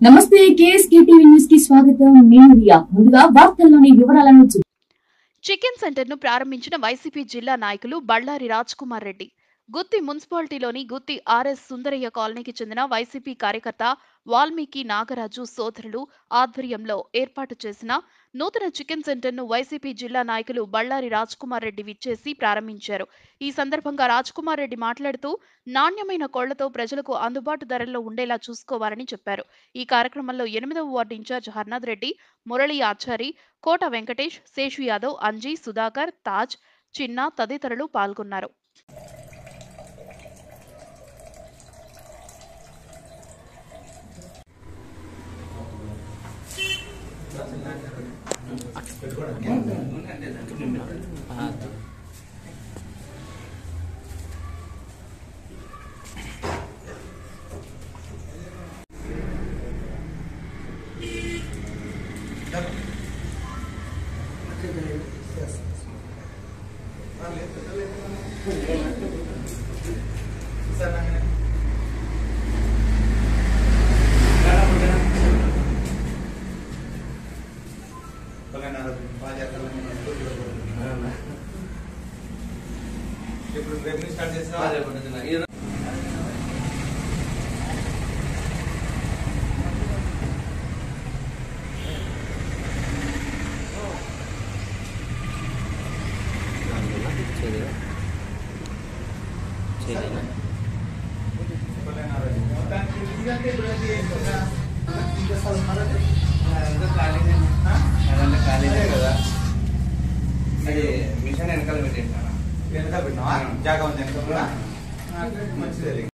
నమస్తే KSK TV news కి స్వాగతం నేను రియా ముందుగా వార్తల్లోని వివరాలను చూ- చికెన్ సెంటర్ను ప్రారంభించిన వైసీపీ జిల్లా నాయకులు బళ్ళారి కుమార్ రెడ్డి గుత్తి మున్సిపాలిటీలోని గుత్తి ఆర్ఎస్ సుందరయ్య కాలనీకి చెందిన వైసీపీ కార్యకర్త వాల్మీకి నాగరాజు సోదరులు ఆధ్వర్యంలో ఏర్పాటు చేసిన నూతన చికెన్ సెంటర్ను వైసీపీ జిల్లా నాయకులు బళ్ళారి కుమార్ రెడ్డి విచ్చేసి ప్రారంభించారు ఈ సందర్భంగా కుమార్ రెడ్డి మాట్లాడుతూ నాణ్యమైన కోళ్లతో ప్రజలకు అందుబాటు ధరల్లో ఉండేలా చూసుకోవాలని చెప్పారు ఈ కార్యక్రమంలో ఎనిమిదవ వార్డు ఇన్ఛార్జ్ హర్నాథ్ రెడ్డి మురళి ఆచారి కోట వెంకటేష్ శేషు యాదవ్ అంజీ సుధాకర్ తాజ్ చిన్న తదితరులు పాల్గొన్నారు ఇప్పుడు రేపు నుంచి స్టార్ట్ చేస్తావా మొత్తానికి ఇదంటే ఇప్పుడు ఏంటి? ఒక ఇంత స్థలం మనది. అదే కదా అది మిషన్ వెనకాల పెట్టేసాను వెనక పెట్టినావా జాగా ఉంది వెనక కూడా మంచిది అది